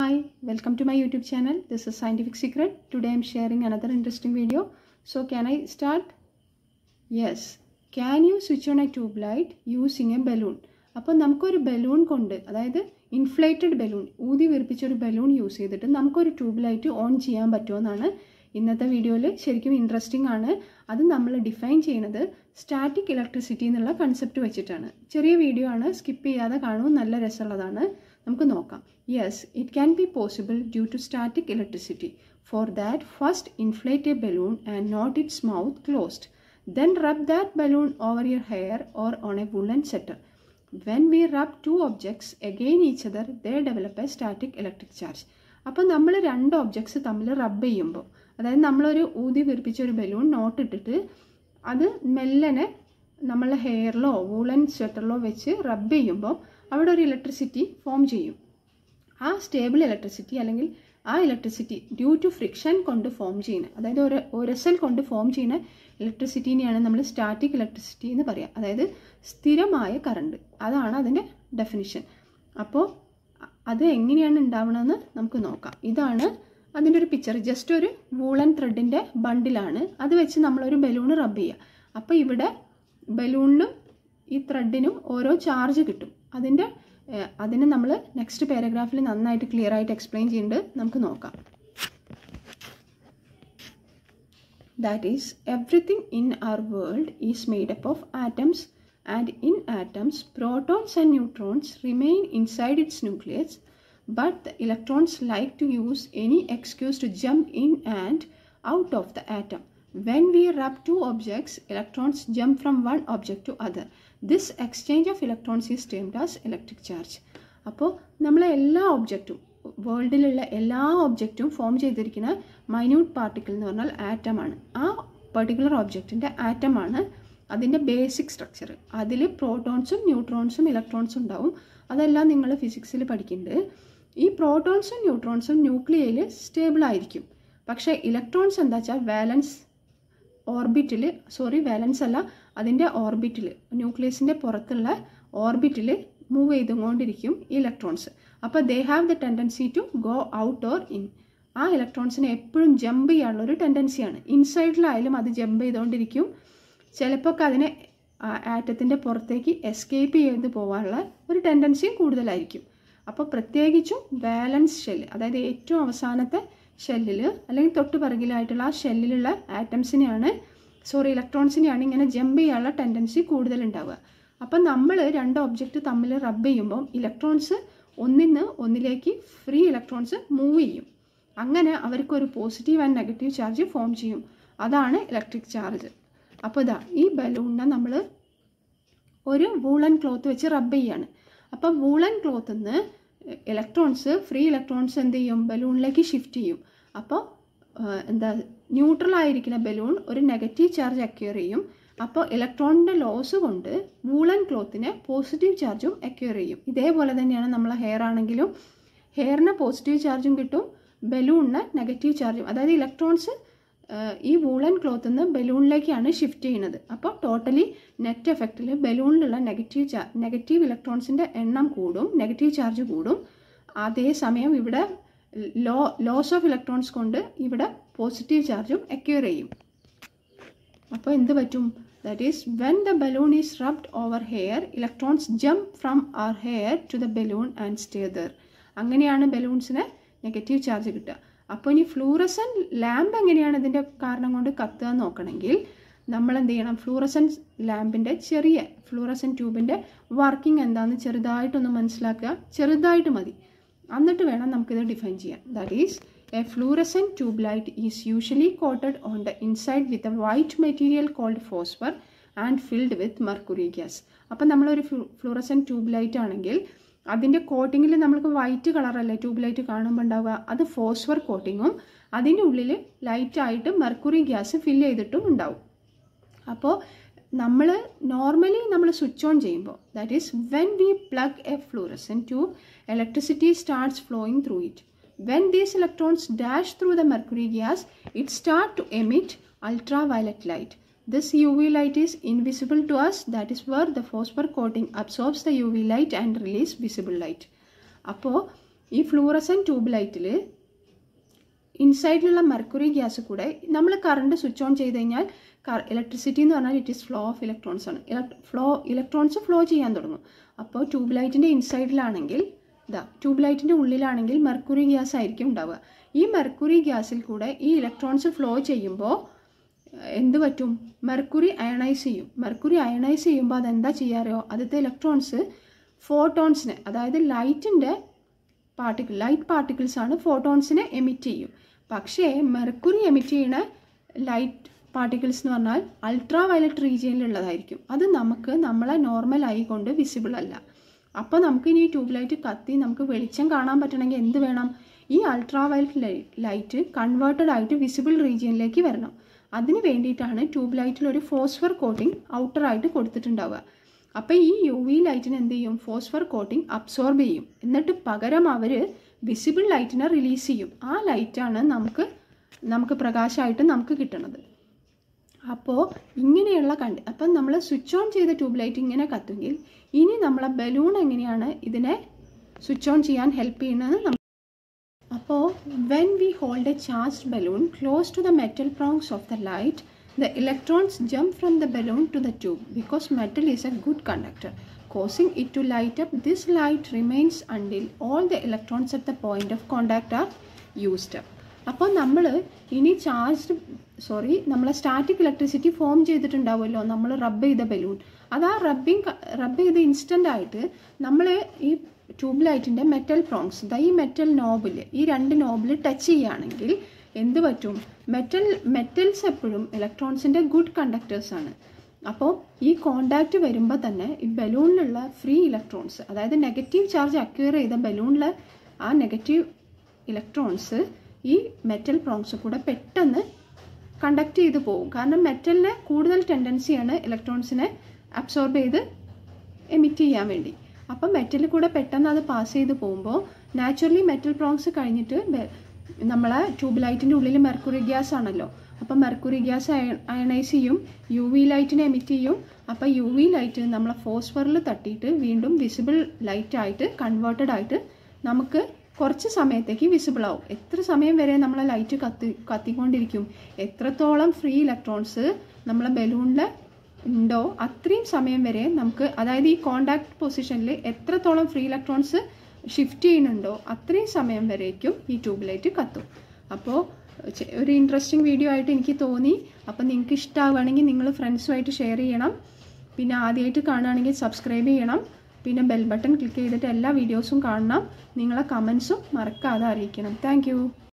Hi, welcome to my YouTube channel. This is Scientific Secret. Today I'm sharing another interesting video. So, can I start? Yes. Can you switch on a tube light using a balloon? അപ്പോൾ നമുക്കൊരു balloon കൊണ്ട് അതായത് inflated balloon ഊതി വീർപ്പിച്ച ഒരു balloon use ചെയ്തിട്ട് നമുക്കൊരു tube light on ചെയ്യാൻ പറ്റുമെന്നാണ് ഇന്നത്തെ വീഡിയോയിൽ ശരിക്കും ഇൻട്രസ്റ്റിംഗ് ആണ് അത് നമ്മൾ ഡിഫൈൻ ചെയ്യുന്നത് സ്റ്റാറ്റിക് ഇലക്ട്രിസിറ്റി എന്നുള്ള കൺസെപ്റ്റ് വെച്ചിട്ടാണ് ചെറിയ വീഡിയോ ആണ് സ്കിപ്പ് ചെയ്യാതെ കാണും നല്ല രസമുള്ളതാണ് നമുക്ക് നോക്കാം yes it can be possible due to static electricity for that first inflate a balloon and knot its mouth closed then rub that balloon over your hair or on a woolen setter. When we rub two objects against each other, they develop a static electric charge. അപ്പോൾ നമ്മൾ രണ്ട് objects തമ്മിൽ റബ്ബ് ചെയ്യുമ്പോൾ അതായത് നമ്മളൊരു ഊതി വീർപ്പിച്ച ഒരു ബലൂൺ നോട്ട് ഇട്ടിട്ട് അത് മെല്ലനെ നമ്മളെ ഹെയറിലോ വൂളൻ സ്വെറ്ററിലോ വെച്ച് റബ്ബ് ചെയ്യുമ്പോൾ അവിടെ ഒരു ഇലക്ട്രിസിറ്റി ഫോം ചെയ്യും ആ സ്റ്റേബിൾ ഇലക്ട്രിസിറ്റി അല്ലെങ്കിൽ ആ ഇലക്ട്രിസിറ്റി ഡ്യൂ ടു ഫ്രിക്ഷൻ കൊണ്ട് ഫോം ചെയ്യുന്ന അതായത് ഒരു ഒരസൽ കൊണ്ട് ഫോം ചെയ്യുന്ന ഇലക്ട്രിസിറ്റീനെയാണ് നമ്മൾ സ്റ്റാറ്റിക് ഇലക്ട്രിസിറ്റി എന്ന് പറയുക അതായത് സ്ഥിരമായ കറണ്ട് അതാണ് അതിൻ്റെ ഡെഫിനിഷൻ അപ്പോൾ അത് എങ്ങനെയാണ് ഉണ്ടാവണമെന്ന് നമുക്ക് നോക്കാം ഇതാണ് അതിൻ്റെ ഒരു പിക്ചർ ജസ്റ്റ് ഒരു വൂളൻ ത്രെഡിൻ്റെ ബണ്ടിലാണ് അത് വെച്ച് നമ്മളൊരു ബലൂൺ റബ്ബ് ചെയ്യുക അപ്പോൾ ഇവിടെ ബലൂണിനും ഈ ത്രെഡിനും ഓരോ ചാർജ് കിട്ടും അതിൻ്റെ അതിന് നമ്മൾ നെക്സ്റ്റ് പാരഗ്രാഫിൽ നന്നായിട്ട് ക്ലിയർ ആയിട്ട് എക്സ്പ്ലെയിൻ ചെയ്യുന്നുണ്ട് നമുക്ക് നോക്കാം that is everything in our world is made up of atoms and in atoms protons and neutrons remain inside its nucleus but the electrons like to use any excuse to jump in and out of the atom when we rub two objects electrons jump from one object to other this exchange of electrons is termed as electric charge അപ്പോൾ നമ്മളെ എല്ലാ ഒബ്ജക്റ്റും വേൾഡിലുള്ള എല്ലാ ഒബ്ജക്റ്റും form ചെയ്തിരിക്കുന്ന minute particle എന്ന് പറഞ്ഞാൽ ആറ്റമാണ് ആ പെർട്ടിക്കുലർ ഒബ്ജക്റ്റിൻ്റെ ആറ്റമാണ് അതിൻ്റെ ബേസിക് സ്ട്രക്ചർ അതിൽ പ്രോട്ടോൺസും ന്യൂട്രോൺസും ഇലക്ട്രോൺസും ഉണ്ടാവും അതെല്ലാം നിങ്ങൾ ഫിസിക്സിൽ പഠിക്കുന്നുണ്ട് ഈ പ്രോട്ടോൺസും ന്യൂട്രോൺസും ന്യൂക്ലിയയിൽ സ്റ്റേബിൾ ആയിരിക്കും പക്ഷേ ഇലക്ട്രോൺസ് എന്താ വെച്ചാൽ വാലൻസ് ഓർബിറ്റിൽ സോറി വാലൻസ് അല്ല അതിൻ്റെ ഓർബിറ്റിൽ ന്യൂക്ലിയസിൻ്റെ പുറത്തുള്ള ഓർബിറ്റിൽ മൂവ് ചെയ്തുകൊണ്ടിരിക്കും ഈ ഇലക്ട്രോൺസ് അപ്പോൾ they have the tendency to go out or in ആ ഇലക്ട്രോൺസിന് എപ്പോഴും ജമ്പ് ചെയ്യാനുള്ള ഒരു ടെൻഡൻസിയാണ് ഇൻസൈഡിലായാലും അത് ജമ്പ് ചെയ്തുകൊണ്ടിരിക്കും ചിലപ്പോൾ അതിനെ ആറ്റത്തിൻ്റെ പുറത്തേക്ക് എസ്കേപ്പ് ചെയ്ത് പോകാനുള്ള ഒരു ടെൻഡൻസിയും കൂടുതലായിരിക്കും അപ്പോൾ പ്രത്യേകിച്ചും ബാലൻസ് ഷെല്ല് അതായത് ഏറ്റവും അവസാനത്തെ ഷെല്ലിൽ അല്ലെങ്കിൽ തൊട്ട് പിറകിലായിട്ടുള്ള ആ ഷെല്ലിലുള്ള ആറ്റംസിനെയാണ് സോറി ഇലക്ട്രോൺസിനെയാണ് ഇങ്ങനെ ജമ്പ് ചെയ്യാനുള്ള ടെൻഡൻസി കൂടുതലുണ്ടാവുക അപ്പം നമ്മൾ രണ്ട് ഒബ്ജക്റ്റ് തമ്മിൽ റബ്ബ് ചെയ്യുമ്പം ഇലക്ട്രോൺസ് ഒന്നിന്ന് ഒന്നിലേക്ക് ഫ്രീ ഇലക്ട്രോൺസ് മൂവ് ചെയ്യും അങ്ങനെ അവർക്കൊരു positive and negative charge form ചെയ്യും അതാണ് ഇലക്ട്രിക് ചാർജ് അപ്പോൾ ഇതാ ഈ ബലൂണിനെ നമ്മൾ ഒരു വൂളൻ ക്ലോത്ത് വെച്ച് റബ്ബ് ചെയ്യാണ് അപ്പം വൂളൻ ക്ലോത്തിൽ നിന്ന് ഇലക്ട്രോൺസ് ഫ്രീ ഇലക്ട്രോൺസ് എന്ത് ചെയ്യും ബലൂണിലേക്ക് ഷിഫ്റ്റ് ചെയ്യും അപ്പോൾ എന്താ ന്യൂട്രൽ ആയിരിക്കുന്ന ബലൂൺ ഒരു നെഗറ്റീവ് ചാർജ് അക്യൂർ ചെയ്യും അപ്പോൾ ഇലക്ട്രോണിൻ്റെ ലോസ് കൊണ്ട് വൂളൻ ക്ലോത്തിന് പോസിറ്റീവ് ചാർജും അക്യൂർ ചെയ്യും ഇതേപോലെ തന്നെയാണ് നമ്മളെ ഹെയർ ആണെങ്കിലും ഹെയറിന് പോസിറ്റീവ് ചാർജും കിട്ടും ബലൂണിന് നെഗറ്റീവ് ചാർജും അതായത് ഇലക്ട്രോൺസ് ഈ വൂളൻ ക്ലോത്തിൽ നിന്ന് ബലൂണിലേക്കാണ് ഷിഫ്റ്റ് ചെയ്യുന്നത് അപ്പോൾ ടോട്ടലി നെറ്റ് എഫക്റ്റിൽ ബലൂണിലുള്ള നെഗറ്റീവ് ചാ നെഗറ്റീവ് ഇലക്ട്രോൺസിൻ്റെ എണ്ണം കൂടും നെഗറ്റീവ് ചാർജ് കൂടും അതേസമയം ഇവിടെ ലോ ലോസ് ഓഫ് ഇലക്ട്രോൺസ് കൊണ്ട് ഇവിടെ പോസിറ്റീവ് ചാർജും അക്യൂർ ചെയ്യും അപ്പോൾ എന്ത് പറ്റും that is when the balloon is rubbed over hair electrons jump from our hair to the balloon and stay there അങ്ങനെയാണ് ബലൂൺസിന് നെഗറ്റീവ് ചാർജ് കിട്ടുക അപ്പോൾ ഇനി ഫ്ലൂറസൻ ലാമ്പ് എങ്ങനെയാണ് ഇതിൻ്റെ കാരണം കൊണ്ട് കത്തുക നോക്കണമെങ്കിൽ നമ്മൾ എന്ത് ചെയ്യണം ഫ്ലൂറസൻ ലാമ്പിൻ്റെ ചെറിയ ഫ്ലൂറസൻ ട്യൂബിൻ്റെ വർക്കിംഗ് എന്താണെന്ന് ചെറുതായിട്ടൊന്ന് മനസ്സിലാക്കുക ചെറുതായിട്ട് മതി എന്നിട്ട് വേണം നമുക്കിത് ഡിഫൈൻ ചെയ്യാൻ that is a fluorescent tube light is usually coated on the inside with a white material called phosphor and filled with mercury gas അപ്പം നമ്മളൊരു ഫ്ലൂറസൻ ട്യൂബ് ലൈറ്റ് ആണെങ്കിൽ അതിൻ്റെ കോട്ടിങ്ങിൽ നമുക്ക് വൈറ്റ് കളറല്ലേ ട്യൂബ് ലൈറ്റ് കാണുമ്പോൾ ഉണ്ടാവുക അത് ഫോസ്ഫർ കോട്ടിങ്ങും അതിൻ്റെ ഉള്ളിൽ ലൈറ്റായിട്ട് മെർക്കുറി ഗ്യാസ് ഫില്ല് ചെയ്തിട്ടും ഉണ്ടാവും അപ്പോൾ നമ്മൾ നോർമലി നമ്മൾ സ്വിച്ച് ഓൺ ചെയ്യുമ്പോൾ that is when we plug a fluorescent tube electricity starts flowing through it when these electrons dash through the mercury gas it start to emit ultraviolet light this uv light is invisible to us that is where the phosphor coating absorbs the uv light and release visible light അപ്പോൾ ഈ fluorescent tube ലൈറ്റിൽ ഇൻസൈഡിലുള്ള mercury gas കൂടെ നമ്മൾ current switch on ചെയ്ത് കഴിഞ്ഞാൽ electricity എന്ന് പറഞ്ഞാൽ it is flow of electrons ആണ് ഫ്ലോ ഇലക്ട്രോൺസ് ഫ്ലോ ചെയ്യാൻ തുടങ്ങും അപ്പോൾ ട്യൂബ് ലൈറ്റിൻ്റെ ഇൻസൈഡിലാണെങ്കിൽ ഇതാ ട്യൂബ് ലൈറ്റിൻ്റെ ഉള്ളിലാണെങ്കിൽ മെർക്കുറി ഗ്യാസ് ആയിരിക്കും ഉണ്ടാവുക ഈ മെർക്കുറി ഗ്യാസിൽ കൂടെ ഈ ഇലക്ട്രോൺസ് ഫ്ലോ ചെയ്യുമ്പോൾ എന്ത് പറ്റും മെർക്കുറി അയണൈസ് ചെയ്യും മെർക്കുറി അയണൈസ് ചെയ്യുമ്പോൾ അതെന്താ ചെയ്യാറോ ആദ്യത്തെ ഇലക്ട്രോൺസ് ഫോട്ടോൺസിനെ അതായത് ലൈറ്റിൻ്റെ പാർട്ടിക്കിൾ ലൈറ്റ് പാർട്ടിക്കിൾസ് ആണ് ഫോട്ടോൺസിനെ എമിറ്റ് ചെയ്യും പക്ഷേ മെർക്കുറി എമിറ്റ് ചെയ്യുന്ന ലൈറ്റ് പാർട്ടിക്കിൾസ് എന്ന് പറഞ്ഞാൽ അൾട്രാ വയലറ്റ് റീജിയനിലുള്ളതായിരിക്കും അത് നമുക്ക് നമ്മളെ നോർമൽ ആയി കൊണ്ട് വിസിബിൾ അല്ല അപ്പോൾ നമുക്ക് ഇനി ട്യൂബ് ലൈറ്റ് കത്തി നമുക്ക് വെളിച്ചം കാണാൻ പറ്റണമെങ്കിൽ എന്ത് വേണം ഈ അൾട്രാ വയലറ്റ് ലൈറ്റ് കൺവേർട്ടഡ് ആയിട്ട് വിസിബിൾ റീജിയനിലേക്ക് വരണം അതിന് വേണ്ടിയിട്ടാണ് ട്യൂബ് ലൈറ്റിൽ ഒരു ഫോസ്ഫർ കോട്ടിംഗ് ഔട്ടറായിട്ട് കൊടുത്തിട്ടുണ്ടാവുക അപ്പോൾ ഈ യു വി ലൈറ്റിന് എന്ത് ചെയ്യും ഫോസ്ഫർ കോട്ടിംഗ് അബ്സോർബ് ചെയ്യും എന്നിട്ട് പകരം അവർ വിസിബിൾ ലൈറ്റിനെ റിലീസ് ചെയ്യും ആ ലൈറ്റാണ് നമുക്ക് നമുക്ക് പ്രകാശമായിട്ട് നമുക്ക് കിട്ടുന്നത് അപ്പോൾ ഇങ്ങനെയുള്ള കണ്ട് അപ്പം നമ്മൾ സ്വിച്ച് ഓൺ ചെയ്ത ട്യൂബ് ലൈറ്റ് ഇങ്ങനെ കത്തുമെങ്കിൽ ഇനി നമ്മളെ ബലൂൺ എങ്ങനെയാണ് ഇതിനെ സ്വിച്ച് ഓൺ ചെയ്യാൻ ഹെൽപ്പ് ചെയ്യുന്നത് നമ്മൾ അപ്പോൾ when we hold a charged balloon close to the metal prongs of the light the electrons jump from the balloon to the tube because metal is a good conductor causing it to light up this light remains until all the electrons at the point of contact are used up അപ്പോൾ നമ്മൾ ഇനി charged sorry നമ്മളെ static electricity form ചെയ്തിട്ടുണ്ടാവുമല്ലോ നമ്മൾ rub ചെയ്ത balloon അത് ആ rubbing റബ്ബ് ചെയ്ത് ഇൻസ്റ്റൻ്റ് ആയിട്ട് നമ്മൾ ഈ ട്യൂബ് ലൈറ്റിൻ്റെ മെറ്റൽ പ്രോങ്സ് ദ ഈ മെറ്റൽ നോബിൽ ഈ രണ്ട് നോബിൽ ടച്ച് ചെയ്യുകയാണെങ്കിൽ എന്ത് പറ്റും മെറ്റൽ മെറ്റൽസ് എപ്പോഴും ഇലക്ട്രോൺസിൻ്റെ ഗുഡ് കണ്ടക്ടേഴ്സ് ആണ് അപ്പോൾ ഈ കോണ്ടാക്റ്റ് വരുമ്പോൾ തന്നെ ഈ ബലൂണിലുള്ള ഫ്രീ ഇലക്ട്രോൺസ് അതായത് നെഗറ്റീവ് ചാർജ് അക്വയർ ചെയ്ത ബലൂണിൽ ആ നെഗറ്റീവ് ഇലക്ട്രോൺസ് ഈ മെറ്റൽ പ്രോങ്സ് കൂടെ പെട്ടെന്ന് കണ്ടക്ട് ചെയ്ത് പോകും കാരണം മെറ്റലിന് കൂടുതൽ ടെൻഡൻസിയാണ് ഇലക്ട്രോൺസിനെ അബ്സോർബ് ചെയ്ത് എമിറ്റ് ചെയ്യാൻ വേണ്ടി അപ്പം മെറ്റലിൽ കൂടെ പെട്ടെന്ന് അത് പാസ് ചെയ്ത് പോകുമ്പോൾ നാച്ചുറലി മെറ്റൽ പ്രോങ്സ് കഴിഞ്ഞിട്ട് നമ്മളെ ട്യൂബ് ലൈറ്റിൻ്റെ ഉള്ളിൽ മെർക്കുറി ഗ്യാസ് ആണല്ലോ അപ്പം മെർക്കുറി ഗ്യാസ് അയണൈസ് ചെയ്യും യു വി ലൈറ്റിനെ എമിറ്റ് ചെയ്യും അപ്പോൾ യു വി ലൈറ്റ് നമ്മളെ ഫോസ്ഫറിൽ തട്ടിയിട്ട് വീണ്ടും വിസിബിൾ ലൈറ്റായിട്ട് കൺവേർട്ടഡ് ആയിട്ട് നമുക്ക് കുറച്ച് സമയത്തേക്ക് വിസിബിൾ ആവും എത്ര സമയം വരെ നമ്മളെ ലൈറ്റ് കത്തി കത്തിക്കൊണ്ടിരിക്കും എത്രത്തോളം ഫ്രീ ഇലക്ട്രോൺസ് നമ്മളെ ബലൂണിൽ ഉണ്ടോ അത്രയും സമയം വരെ നമുക്ക് അതായത് ഈ കോണ്ടാക്ട് പൊസിഷനിൽ എത്രത്തോളം ഫ്രീ ഇലക്ട്രോൺസ് ഷിഫ്റ്റ് ചെയ്യുന്നുണ്ടോ അത്രയും സമയം വരേക്കും ഈ ട്യൂബ് ലൈറ്റ് കത്തും അപ്പോൾ ഒരു ഇൻട്രസ്റ്റിംഗ് വീഡിയോ ആയിട്ട് എനിക്ക് തോന്നി അപ്പോൾ നിങ്ങൾക്ക് ഇഷ്ടമാവുകയാണെങ്കിൽ നിങ്ങൾ ഫ്രണ്ട്സുമായിട്ട് ഷെയർ ചെയ്യണം പിന്നെ ആദ്യമായിട്ട് കാണുകയാണെങ്കിൽ സബ്സ്ക്രൈബ് ചെയ്യണം പിന്നെ ബെൽ ബട്ടൺ ക്ലിക്ക് ചെയ്തിട്ട് എല്ലാ വീഡിയോസും കാണണം നിങ്ങളെ കമൻസും മറക്കാതെ അറിയിക്കണം താങ്ക്